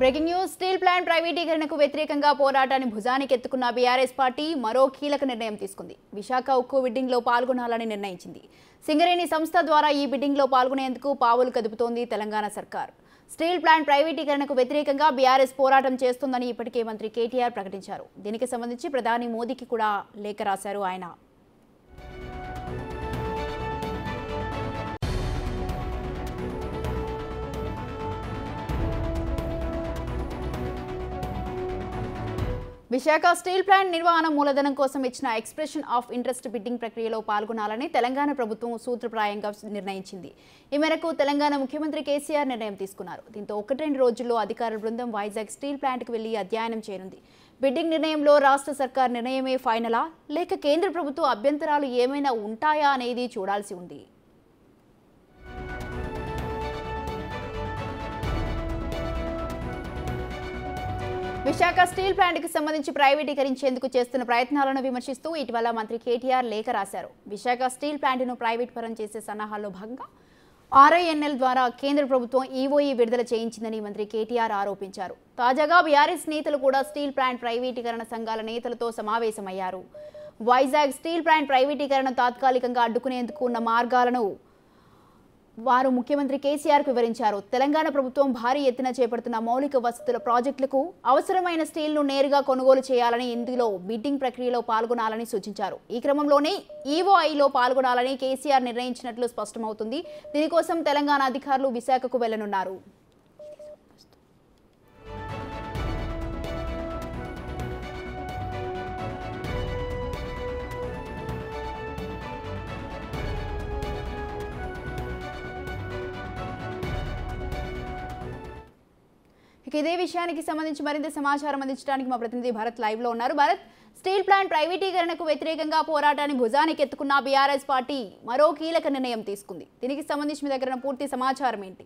breaking news steel plant ప్రైవేటీకరణకు వ్యతిరేకంగా పోరాటాన్ని భుజానికి ఎత్తుకున్న బీఆర్ఎస్ పార్టీ మరో కీలక నిర్ణయం తీసుకుంది విశాఖ ఉక్కు బిడ్డింగ్లో పాల్గొనాలని నిర్ణయించింది సింగరేణి సంస్థ ద్వారా ఈ బిడ్డింగ్లో పాల్గొనేందుకు పావులు కదుపుతోంది తెలంగాణ సర్కార్ స్టీల్ ప్లాంట్ ప్రైవేటీకరణకు వ్యతిరేకంగా బీఆర్ఎస్ పోరాటం చేస్తుందని ఇప్పటికే మంత్రి కేటీఆర్ ప్రకటించారు దీనికి సంబంధించి ప్రధాని మోదీకి కూడా లేఖ రాశారు ఆయన విశాఖ స్టీల్ ప్లాంట్ నిర్వహణ మూలధనం కోసం ఇచ్చిన ఎక్స్ప్రెషన్ ఆఫ్ ఇంట్రెస్ట్ బిడ్డింగ్ ప్రక్రియలో పాల్గొనాలని తెలంగాణ ప్రభుత్వం సూత్రప్రాయంగా నిర్ణయించింది ఈ మేరకు తెలంగాణ ముఖ్యమంత్రి కేసీఆర్ నిర్ణయం తీసుకున్నారు దీంతో ఒకటి రెండు రోజుల్లో అధికారుల బృందం వైజాగ్ స్టీల్ ప్లాంట్కు వెళ్లి అధ్యయనం చేయనుంది బిడ్డింగ్ నిర్ణయంలో రాష్ట్ర సర్కార్ నిర్ణయమే ఫైనలా లేక కేంద్ర ప్రభుత్వ అభ్యంతరాలు ఏమైనా ఉంటాయా అనేది చూడాల్సి ఉంది విశాఖ స్టీల్ ప్లాంట్కి సంబంధించి ప్రైవేటీకరించేందుకు చేస్తున్న ప్రయత్నాలను విమర్శిస్తూ ఇటీవల మంత్రి కేటీఆర్ లేఖ రాశారు విశాఖ స్టీల్ ప్లాంట్ను ప్రైవేట్ పరం చేసే సన్నాహాల్లో భాగంగా ఆర్ఐఎన్ఎల్ ద్వారా కేంద్ర ప్రభుత్వం ఈఓఈ విడుదల చేయించిందని మంత్రి కేటీఆర్ ఆరోపించారు తాజాగా బీఆర్ఎస్ నేతలు కూడా స్టీల్ ప్లాంట్ ప్రైవేటీకరణ సంఘాల నేతలతో సమావేశమయ్యారు వైజాగ్ స్టీల్ ప్లాంట్ ప్రైవేటీకరణ తాత్కాలికంగా అడ్డుకునేందుకు ఉన్న మార్గాలను వారు ముఖ్యమంత్రి కేసీఆర్కు వివరించారు తెలంగాణ ప్రభుత్వం భారీ ఎత్తున చేపడుతున్న మౌలిక వసతుల ప్రాజెక్టులకు అవసరమైన స్టీల్ను నేరుగా కొనుగోలు చేయాలని ఇందులో బిడ్డింగ్ ప్రక్రియలో పాల్గొనాలని సూచించారు ఈ క్రమంలోనే ఈఓఐలో పాల్గొనాలని కేసీఆర్ నిర్ణయించినట్లు స్పష్టమవుతుంది దీనికోసం తెలంగాణ అధికారులు విశాఖకు వెళ్లనున్నారు ఇక ఇదే విషయానికి సంబంధించి మరింత సమాచారం అందించడానికి మా ప్రతినిధి భరత్ లైవ్ లో ఉన్నారు భరత్ స్టీల్ ప్లాంట్ ప్రైవేటీకరణకు వ్యతిరేకంగా పోరాటాన్ని భుజానికి ఎత్తుకున్న బీఆర్ఎస్ పార్టీ మరో కీలక నిర్ణయం తీసుకుంది దీనికి సంబంధించి మీ దగ్గర ఉన్న పూర్తి సమాచారం ఏంటి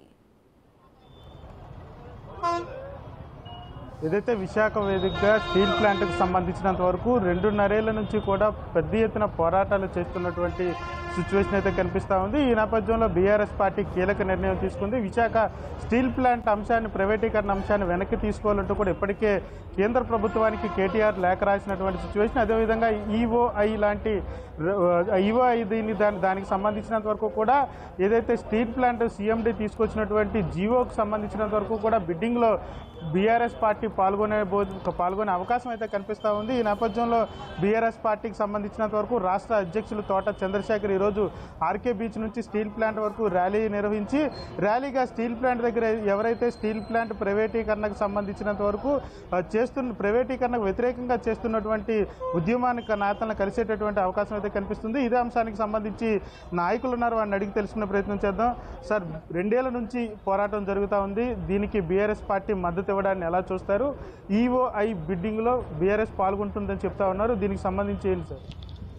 ఏదైతే విశాఖ వేదికగా స్టీల్ ప్లాంట్కి సంబంధించినంత వరకు రెండున్నరేళ్ల నుంచి కూడా పెద్ద ఎత్తున పోరాటాలు చేస్తున్నటువంటి సిచ్యువేషన్ అయితే కనిపిస్తూ ఉంది ఈ నేపథ్యంలో బీఆర్ఎస్ పార్టీ కీలక నిర్ణయం తీసుకుంది విశాఖ స్టీల్ ప్లాంట్ అంశాన్ని ప్రైవేటీకరణ అంశాన్ని వెనక్కి తీసుకోవాలంటూ కూడా ఇప్పటికే కేంద్ర ప్రభుత్వానికి కేటీఆర్ లేఖ రాసినటువంటి సిచ్యువేషన్ అదేవిధంగా ఈఓఐ లాంటి ఈఓఐ దీన్ని దాని దానికి సంబంధించినంత వరకు కూడా ఏదైతే స్టీల్ ప్లాంట్ సీఎండీ తీసుకొచ్చినటువంటి జీవోకి సంబంధించినంత వరకు కూడా బిడ్డింగ్లో బీఆర్ఎస్ పార్టీ పాల్గొనే బో- పాల్గొనే అవకాశం అయితే కనిపిస్తూ ఉంది ఈ నేపథ్యంలో బీఆర్ఎస్ పార్టీకి సంబంధించినంత వరకు రాష్ట్ర అధ్యక్షులు తోట చంద్రశేఖర్ ఈరోజు ఆర్కే బీచ్ నుంచి స్టీల్ ప్లాంట్ వరకు ర్యాలీ నిర్వహించి ర్యాలీగా స్టీల్ ప్లాంట్ దగ్గర ఎవరైతే స్టీల్ ప్లాంట్ ప్రైవేటీకరణకు సంబంధించినంత వరకు ఆ, చేస్తున్న ప్రైవేటీకరణకు వ్యతిరేకంగా చేస్తున్నటువంటి ఉద్యమానికి నేతలను కలిసేటటువంటి అవకాశం అయితే కనిపిస్తుంది ఇదే అంశానికి సంబంధించి నాయకులు ఉన్నారు వారిని అడిగి తెలుసుకునే ప్రయత్నం చేద్దాం సార్ రెండేళ్ల నుంచి పోరాటం జరుగుతూ ఉంది దీనికి బీఆర్ఎస్ పార్టీ మద్దతు ఇవ్వడాన్ని ఎలా చూస్తారు ఈఓఐ బిడ్డింగ్లో బీఆర్ఎస్ పాల్గొంటుందని చెప్తా ఉన్నారు దీనికి సంబంధించి ఏంటి సార్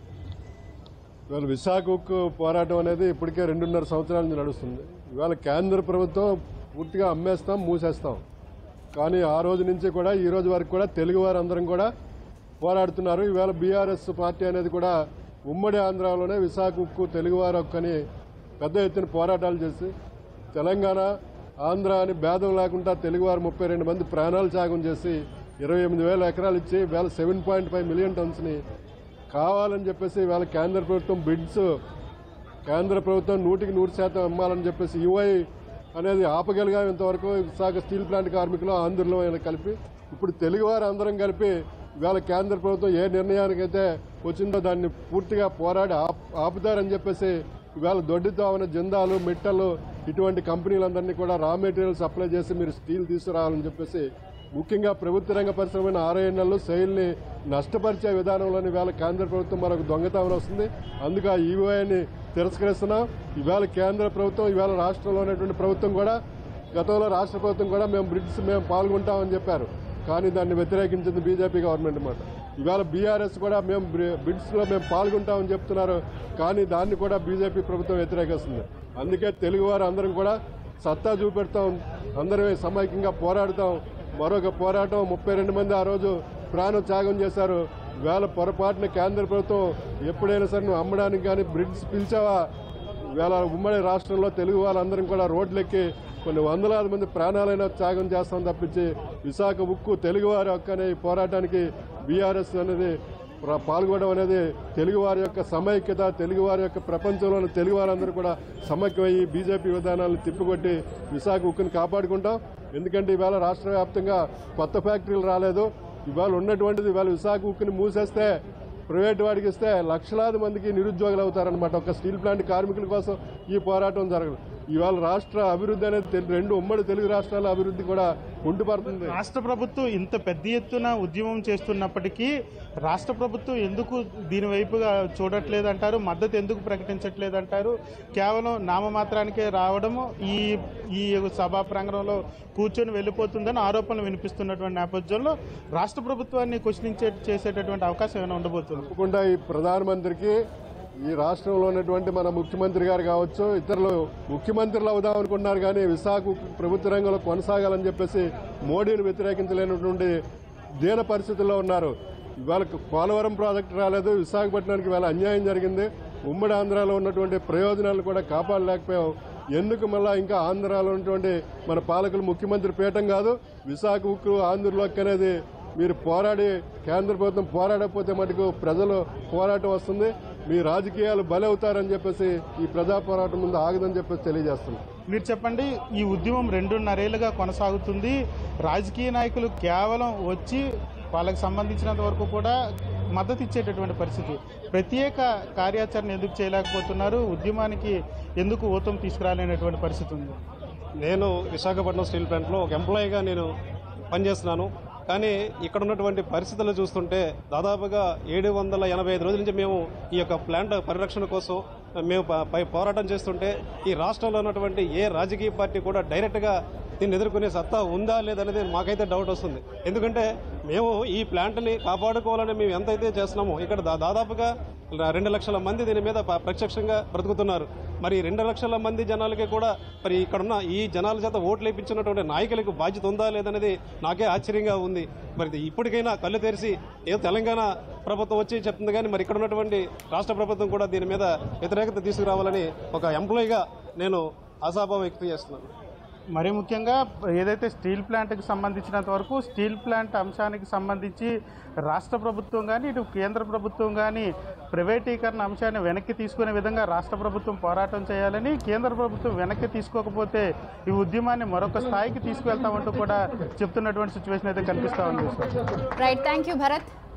ఇవాళ విశాఖ ఉక్కు పోరాటం అనేది ఇప్పటికే రెండున్నర సంవత్సరాల నుంచి నడుస్తుంది ఇవాళ కేంద్ర ప్రభుత్వం పూర్తిగా అమ్మేస్తాం మూసేస్తాం కానీ ఆ రోజు నుంచి కూడా ఈ రోజు వరకు కూడా తెలుగు వారందరం కూడా పోరాడుతున్నారు ఇవాళ బీఆర్ఎస్ పార్టీ అనేది కూడా ఉమ్మడి ఆంధ్రాలోనే విశాఖ ఉక్కు తెలుగువారు హక్కు అని పెద్ద ఎత్తున పోరాటాలు చేసి తెలంగాణ ఆంధ్ర అని భేదం లేకుండా తెలుగువారు ముప్పై రెండు మంది ప్రాణాలు త్యాగం చేసి ఇరవై ఎనిమిది వేల ఎకరాలు ఇచ్చి వేల సెవెన్ పాయింట్ ఫైవ్ మిలియన్ టన్స్ని కావాలని చెప్పేసి ఇవాళ కేంద్ర ప్రభుత్వం బిడ్స్ కేంద్ర ప్రభుత్వం నూటికి నూరు శాతం అమ్మాలని చెప్పేసి యుఐ అనేది ఆపగలిగా ఇంతవరకు విశాఖ స్టీల్ ప్లాంట్ కార్మికులు ఆంధ్రలో వీళ్ళని కలిపి ఇప్పుడు తెలుగువారు అందరం కలిపి ఇవాళ కేంద్ర ప్రభుత్వం ఏ నిర్ణయానికైతే వచ్చిందో దాన్ని పూర్తిగా పోరాడి ఆప్- ఆపుతారని చెప్పేసి ఇవాళ దొడ్డితో ఉన్న జిందాలు మిట్టలు ఇటువంటి కంపెనీలందరినీ కూడా రా మెటీరియల్ సప్లై చేసి మీరు స్టీల్ తీసుకురావాలని చెప్పేసి ముఖ్యంగా ప్రభుత్వ రంగ పరిశ్రమైన ఆర్ఐఎన్ఎల్ సెయిల్ని నష్టపరిచే విధానంలోని ఇవాళ కేంద్ర ప్రభుత్వం మరొక దొంగతనం వస్తుంది అందుకు ఆ ఈవోఐని తిరస్కరిస్తున్నాం ఇవాళ కేంద్ర ప్రభుత్వం ఇవాళ రాష్ట్రంలో ఉన్నటువంటి ప్రభుత్వం కూడా గతంలో రాష్ట్ర ప్రభుత్వం కూడా మేము బ్రిడ్స్ మేము పాల్గొంటామని చెప్పారు కానీ దాన్ని వ్యతిరేకించింది బీజేపీ గవర్నమెంట్ అన్నమాట ఇవాళ బీఆర్ఎస్ కూడా మేము బిడ్స్లో మేము పాల్గొంటామని చెప్తున్నారు కానీ దాన్ని కూడా బీజేపీ ప్రభుత్వం వ్యతిరేకిస్తుంది అందుకే తెలుగువారు అందరం కూడా సత్తా చూపెడతాం అందరమే సమైక్యంగా పోరాడతాం మరొక పోరాటం ముప్పై రెండు మంది ఆ రోజు ప్రాణం త్యాగం చేశారు వేళ పొరపాటున కేంద్ర ప్రభుత్వం ఎప్పుడైనా సరే నువ్వు అమ్మడానికి కానీ బ్రిడ్జ్ పిలిచావా వేళ ఉమ్మడి రాష్ట్రంలో తెలుగు వాళ్ళందరం కూడా రోడ్లెక్కి కొన్ని వందలాది మంది ప్రాణాలైనా త్యాగం చేస్తాం తప్పించి విశాఖ ఉక్కు తెలుగువారి హక్కు అనే ఈ పోరాటానికి బీఆర్ఎస్ అనేది ప్ర- పాల్గొనడం అనేది తెలుగువారి యొక్క సమైక్యత తెలుగువారి యొక్క ప్రపంచంలోని తెలుగు వారందరూ కూడా సమైక్యమయ్యి బీజేపీ విధానాలను తిప్పికొట్టి విశాఖ ఉక్కుని కాపాడుకుంటాం ఎందుకంటే ఇవాళ రాష్ట్ర వ్యాప్తంగా కొత్త ఫ్యాక్టరీలు రాలేదు ఇవాళ ఉన్నటువంటిది ఇవాళ విశాఖ ఉక్కుని మూసేస్తే ప్రైవేట్ వాడికి ఇస్తే లక్షలాది మందికి నిరుద్యోగులు అవుతారనమాట ఒక స్టీల్ ప్లాంట్ కార్మికుల కోసం ఈ పోరాటం జరగదు ఇవాళ రాష్ట్ర అభివృద్ధి అనేది తెలు- రెండు ఉమ్మడి తెలుగు రాష్ట్రాల అభివృద్ధి కూడా కుంటుపడుతుంది రాష్ట్ర ప్రభుత్వం ఇంత పెద్ద ఎత్తున ఉద్యమం చేస్తున్నప్పటికీ రాష్ట్ర ప్రభుత్వం ఎందుకు దీని వైపుగా చూడట్లేదు అంటారు మద్దతు ఎందుకు ప్రకటించట్లేదు అంటారు కేవలం నామమాత్రానికే రావడము ఈ ఈ సభా ప్రాంగణంలో కూర్చొని వెళ్ళిపోతుందని ఆరోపణలు వినిపిస్తున్నటువంటి నేపథ్యంలో రాష్ట్ర ప్రభుత్వాన్ని క్వశ్చనించే చేసేటటువంటి అవకాశం ఏమైనా ఉండబోతుంది తప్పకుండా ఈ ప్రధానమంత్రికి ఈ రాష్ట్రంలో ఉన్నటువంటి మన ముఖ్యమంత్రి గారు కావచ్చు ఇతరులు ముఖ్యమంత్రులు అవుదాం అనుకున్నారు కానీ విశాఖ ప్రభుత్వ రంగంలో కొనసాగాలని చెప్పేసి మోడీని వ్యతిరేకించలేనటువంటి దీన పరిస్థితుల్లో ఉన్నారు ఇవాళ పోలవరం ప్రాజెక్టు రాలేదు విశాఖపట్నానికి ఇవాళ అన్యాయం జరిగింది ఉమ్మడి ఆంధ్రాలో ఉన్నటువంటి ప్రయోజనాలు కూడా కాపాడలేకపోయాం ఎందుకు మళ్ళా ఇంకా ఆంధ్రాలో ఉన్నటువంటి మన పాలకులు ముఖ్యమంత్రి పీఠం కాదు విశాఖ ఉక్కు ఆంధ్రలోకి అనేది మీరు పోరాడి కేంద్ర ప్రభుత్వం పోరాడకపోతే మటుకు ప్రజలు పోరాటం వస్తుంది మీ రాజకీయాలు బలవుతారని చెప్పేసి ఈ ప్రజా పోరాటం ముందు ఆగదని చెప్పేసి తెలియజేస్తున్నాం మీరు చెప్పండి ఈ ఉద్యమం రెండున్నరేళ్లుగా కొనసాగుతుంది రాజకీయ నాయకులు కేవలం వచ్చి వాళ్ళకి సంబంధించినంత వరకు కూడా మద్దతు ఇచ్చేటటువంటి పరిస్థితి ప్రత్యేక కార్యాచరణ ఎందుకు చేయలేకపోతున్నారు ఉద్యమానికి ఎందుకు ఊతం తీసుకురాలేనటువంటి పరిస్థితి ఉంది నేను విశాఖపట్నం స్టీల్ ప్లాంట్లో ఒక ఎంప్లాయీగా నేను పనిచేస్తున్నాను కానీ ఇక్కడ ఉన్నటువంటి పరిస్థితులు చూస్తుంటే దాదాపుగా ఏడు వందల ఎనభై ఐదు రోజుల నుంచి మేము ఈ యొక్క ప్లాంట్ పరిరక్షణ కోసం మేము ప- పై పోరాటం చేస్తుంటే ఈ రాష్ట్రంలో ఉన్నటువంటి ఏ రాజకీయ పార్టీ కూడా డైరెక్ట్గా దీన్ని ఎదుర్కొనే సత్తా ఉందా లేదనేది మాకైతే డౌట్ వస్తుంది ఎందుకంటే మేము ఈ ప్లాంట్ని కాపాడుకోవాలని మేము ఎంతైతే చేస్తున్నామో ఇక్కడ దా- దాదాపుగా రెండు లక్షల మంది దీని మీద ప- ప్రత్యక్షంగా బ్రతుకుతున్నారు మరి రెండు లక్షల మంది జనాలకి కూడా మరి ఇక్కడున్న ఈ జనాల చేత ఓట్లు వేయించున్నటువంటి నాయకులకు బాధ్యత ఉందా లేదనేది నాకే ఆశ్చర్యంగా ఉంది మరి ఇది ఇప్పటికైనా కళ్ళు తెరిచి ఏదో తెలంగాణ ప్రభుత్వం వచ్చి చెప్తుంది కానీ మరి ఇక్కడ ఉన్నటువంటి రాష్ట్ర ప్రభుత్వం కూడా దీని మీద వ్యతిరేకత తీసుకురావాలని ఒక ఎంప్లాయీగా నేను ఆశాభావం వ్యక్తం చేస్తున్నాను మరి ముఖ్యంగా ఏదైతే స్టీల్ ప్లాంట్కి సంబంధించినంత వరకు స్టీల్ ప్లాంట్ అంశానికి సంబంధించి రాష్ట్ర ప్రభుత్వం కానీ ఇటు కేంద్ర ప్రభుత్వం కానీ ప్రైవేటీకరణ అంశాన్ని వెనక్కి తీసుకునే విధంగా రాష్ట్ర ప్రభుత్వం పోరాటం చేయాలని కేంద్ర ప్రభుత్వం వెనక్కి తీసుకోకపోతే ఈ ఉద్యమాన్ని మరొక స్థాయికి తీసుకువెళ్తామంటూ కూడా చెప్తున్నటువంటి సిచ్యువేషన్ అయితే కనిపిస్తూ ఉంది రైట్ థ్యాంక్ యూ భరత్